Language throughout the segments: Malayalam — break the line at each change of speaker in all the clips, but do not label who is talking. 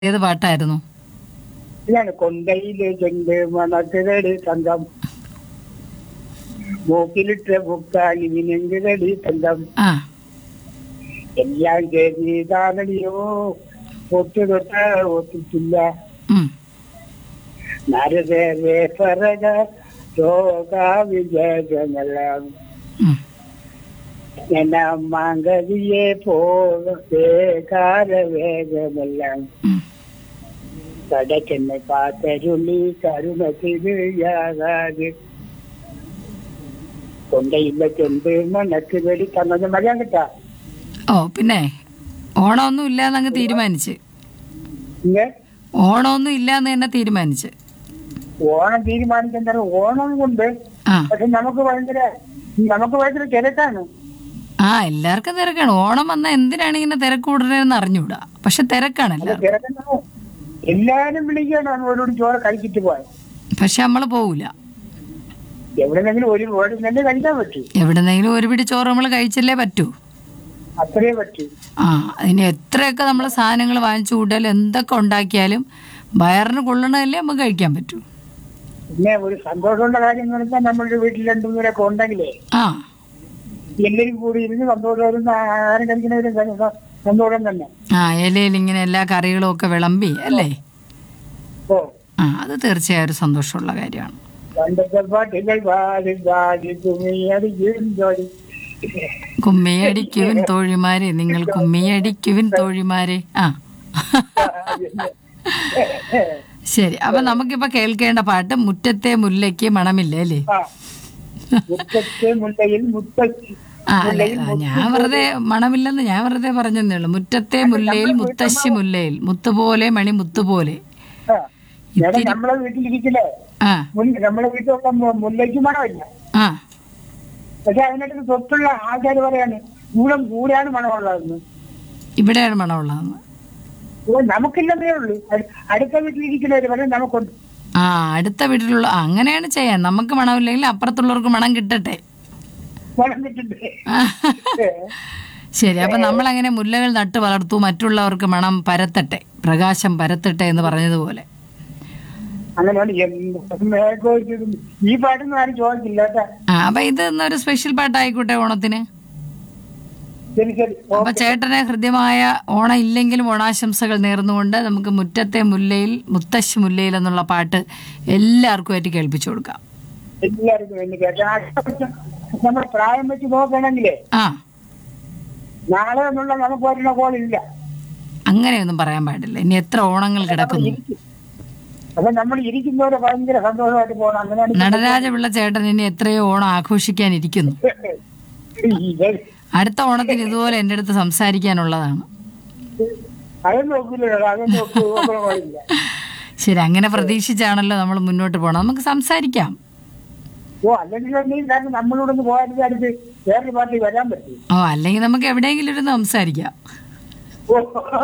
ഏത് പാട്ടായിരുന്നു
ഇതാണ് കൊണ്ടയിലെ ചെണ്ട് മണക്കിരടി തങ്കം മൂക്കിലിട്ട് മുക്കാലി നെങ്കിരടി തങ്കം
ആ
എല്ലാം ചെയ്താണടിയോ ഒത്തു തൊട്ട ഒത്തിട്ടില്ല
ഉം.
നരതേ പറക രോഗ വിജയമെല്ലാം
ഉം.
എന്നാ മാങ്കതിയെ പോകത്തെ കാരവേഗമെല്ലാം
ഉം.
കടക്കെന്നെ കാത്തരുളി കരുണത്തിരിയാകാതെ കൊണ്ടയില്ല ചെണ്ട് മണക്ക് വെടി തന്നത് മഴയാൻ കിട്ടാ
ഓ പിന്നെ ഓണമൊന്നും ഇല്ലാന്ന് അങ്ങ് തീരുമാനിച്ച്
ഇങ്ങനെ
ഓണമൊന്നും ഇല്ലാന്ന് തന്നെ തീരുമാനിച്ച്
ഓണം തീരുമാനിക്കാൻ ഓണം കൊണ്ട്
ആ
പക്ഷെ നമുക്ക് ഭയങ്കര നമുക്ക് ഭയങ്കര തിരക്കാണ്
ആ എല്ലാവർക്കും തിരക്കാണ് ഓണം വന്നാൽ എന്തിനാണ് ഇങ്ങനെ തിരക്ക് കൂടുതലെന്ന് അറിഞ്ഞൂടാ പക്ഷെ തിരക്കാണ് എല്ലാവർക്കും
തിരക്കാണ് എല്ലാരും വിളിക്കണം ഒരു ചോറ് കഴിച്ചിട്ട് പോയാൽ
പക്ഷെ നമ്മൾ പോവില്ല
എവിടെന്നെങ്കിലും ഒരു ഒരു തന്നെ കഴിക്കാൻ പറ്റൂ
എവിടെന്നെങ്കിലും ഒരു പിടി ചോറ് നമ്മൾ കഴിച്ചല്ലേ പറ്റൂ
അത്രേ പറ്റൂ
ആ അതിന് എത്രയൊക്കെ നമ്മൾ സാധനങ്ങൾ വാങ്ങിച്ചു കൂട്ടിയാലും എന്തൊക്കെ ഉണ്ടാക്കിയാലും വയറിന് കൊള്ളണതല്ലേ നമുക്ക് കഴിക്കാൻ പറ്റൂ
പിന്നെ ഒരു സന്തോഷമുള്ള കാര്യം എന്ന് പറഞ്ഞാൽ നമ്മളുടെ വീട്ടിൽ രണ്ടു മൂന്നരൊക്കെ ഉണ്ടെങ്കിലേ
ആ
എല്ലാവരും കൂടി ഇരുന്ന് സന്തോഷം ആരും കഴിക്കുന്നവരും സ- സന്തോഷം തന്നെ
ആ ഇലയിൽ ഇങ്ങനെ എല്ലാ കറികളും ഒക്കെ വിളമ്പി അല്ലേ
ഓ
ആ അത് തീർച്ചയായും ഒരു സന്തോഷമുള്ള കാര്യമാണ്
പണ്ടത്തെ പാട്ടുകൾ പാടി പാടി തുണിയടിക്കും ജോലി
കുമ്മിയടിക്കുവിൻ തോഴിമാരെ നിങ്ങൾ കുമ്മിയടിക്കുവിൻ തോഴിമാരെ ആ ശരി അപ്പൊ നമുക്കിപ്പോ കേൾക്കേണ്ട പാട്ട് മുറ്റത്തെ മുല്ലയ്ക്ക് മണമില്ല അല്ലേ
ആ മുറ്റത്തെ മുല്ലയിൽ മുത്തശ്ശി
ആ അല്ല ആ, ഞാൻ വെറുതെ മണമില്ലെന്ന് ഞാൻ വെറുതെ പറഞ്ഞതേ ഉള്ളൂ മുറ്റത്തെ മുല്ലയിൽ മുത്തശ്ശി മുല്ലയിൽ മുത്തുപോലെ മണി മുത്തുപോലെ
ആ മേഡം നമ്മളെ വീട്ടിലിരിക്കില്ലേ
ആ
മുല്ല- നമ്മളെ വീട്ടിലുള്ള മു- മുല്ലയ്ക്ക് മണമില്ല
ആ
പക്ഷെ അതിനകത്ത് തൊട്ടുള്ള ആൾക്കാർ പറയാണ് കൂടെ കൂടെയാണ് മണമുള്ളതെന്ന്
ഇവിടെയാണ് മണമുള്ളതെന്ന്
ഓ, നമുക്കില്ലെന്നേ ഉള്ളൂ അട്- അടുത്ത വീട്ടിലിരിക്കുന്നവര് പറയും നമുക്കുണ്ട്
ആ അടുത്ത വീട്ടിലുള്ള ആ, അങ്ങനെയാണ് ചെയ്യാൻ നമുക്ക് മണമില്ലെങ്കിൽ അപ്പുറത്തുള്ളവർക്ക് മണം കിട്ടട്ടെ
മണം കിട്ടുന്നുണ്ട്
ആ. ശരി അപ്പൊ നമ്മൾ അങ്ങനെ മുല്ലകൾ നട്ടു വളർത്തു മറ്റുള്ളവർക്ക് മണം പരത്തട്ടെ പ്രകാശം പരത്തട്ടെ എന്ന് പറഞ്ഞതുപോലെ
അങ്ങനെയാണ് എന്ത് മേഘോച്ചിതും ഈ പാട്ടൊന്നും ആരും ചോദിച്ചില്ല കേട്ടാ
ആ അപ്പൊ ഇത് ഇന്നൊരു സ്പെഷ്യൽ പാട്ടായിക്കോട്ടെ ഓണത്തിന്
ശരി ശരി ഓ,
അപ്പൊ ചേട്ടന് ഹൃദ്യമായ ഓണം ഇല്ലെങ്കിലും ഓണാശംസകൾ നേർന്നുകൊണ്ട് നമുക്ക് മുറ്റത്തെ മുല്ലയിൽ മുത്തശ്ശി മുല്ലയിൽ എന്നുള്ള പാട്ട് എല്ലാവർക്കും ആയിട്ട് കേൾപ്പിച്ചു കൊടുക്കാം
എല്ലാവർക്കും വേണ്ടി കേട്ടാ നമ്മുടെ പ്രായം വെച്ച് നോക്കണമെങ്കിലേ
ആ
നാളെ എന്നുള്ള നമുക്ക് വരുന്ന കോളില്ല
അങ്ങനെയൊന്നും പറയാൻ പാടില്ല ഇനി എത്ര ഓണങ്ങൾ കിടക്കുന്നു
അപ്പൊ നമ്മൾ ഇരിക്കുന്നവരെ ഭയങ്കര സന്തോഷമായിട്ട് പോകണം അങ്ങനെയാണ്
നടരാജപിള്ള ചേട്ടൻ ഇനി എത്രയോ ഓണം ആഘോഷിക്കാനിരിക്കുന്നു
ഇത്
അടുത്ത ഓണത്തിന് ഇതുപോലെ എൻ്റെ അടുത്ത് സംസാരിക്കാനുള്ളതാണ്
അതൊന്നും നോക്കില്ല അതൊന്നും നോക്കി നോക്കാൻ പാടില്ല
ശരി അങ്ങനെ പ്രതീക്ഷിച്ചാണല്ലോ നമ്മൾ മുന്നോട്ട് പോകണം നമുക്ക് സംസാരിക്കാം
ഓ അല്ലെങ്കിൽ എന്തെങ്കിലും കാരണം നമ്മളോട് ഒന്ന് പോകാൻ അടുത്ത് വേറൊരു പാർട്ടി വരാൻ പറ്റും
ഓ അല്ലെങ്കിൽ നമുക്ക് എവിടെയെങ്കിലും ഇരുന്ന് സംസാരിക്കാം
ഓ,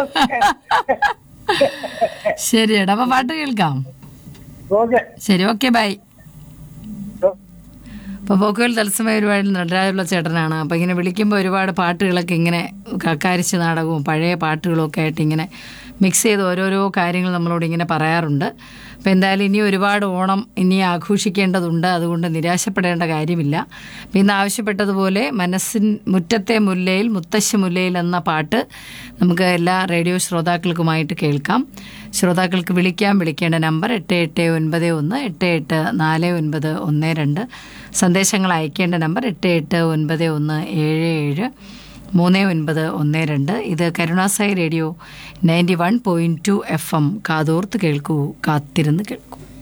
ശരി എടാ അപ്പൊ പാട്ട് കേൾക്കാം
ഓക്കെ
ശരി ഓക്കെ ബൈ
ഓ.
അപ്പോൾ പോക്കുവൽ തത്സമയ ഒരുപാട് നടരാജുള്ള ചേട്ടനാണ് അപ്പോൾ ഇങ്ങനെ വിളിക്കുമ്പോൾ ഒരുപാട് പാട്ടുകളൊക്കെ ഇങ്ങനെ കക്കാരിച്ച നാടകവും പഴയ പാട്ടുകളും ഒക്കെ ആയിട്ട് ഇങ്ങനെ മിക്സ് ചെയ്ത് ഓരോരോ കാര്യങ്ങൾ നമ്മളോട് ഇങ്ങനെ പറയാറുണ്ട് അപ്പോൾ എന്തായാലും ഇനി ഒരുപാട് ഓണം ഇനി ആഘോഷിക്കേണ്ടതുണ്ട് അതുകൊണ്ട് നിരാശപ്പെടേണ്ട കാര്യമില്ല അപ്പോൾ ഇന്ന് ആവശ്യപ്പെട്ടതുപോലെ മനസ്സിൻ മുറ്റത്തെ മുല്ലയിൽ മുത്തശ്ശി മുല്ലയിൽ എന്ന പാട്ട് നമുക്ക് എല്ലാ റേഡിയോ ശ്രോതാക്കൾക്കുമായിട്ട് കേൾക്കാം ശ്രോതാക്കൾക്ക് വിളിക്കാം വിളിക്കേണ്ട നമ്പർ എട്ട് എട്ട് ഒൻപത് ഒന്ന് എട്ട് എട്ട് നാല് ഒൻപത് ഒന്ന് രണ്ട് സന്ദേശങ്ങൾ അയക്കേണ്ട നമ്പർ എട്ട് എട്ട് ഒൻപത് ഒന്ന് ഏഴ് ഏഴ് മൂന്ന് ഒൻപത് ഒന്ന് രണ്ട് ഇത് Karunasai radio ninety one point two F M കാതോർത്ത് കേൾക്കൂ കാത്തിരുന്ന് കേൾക്കൂ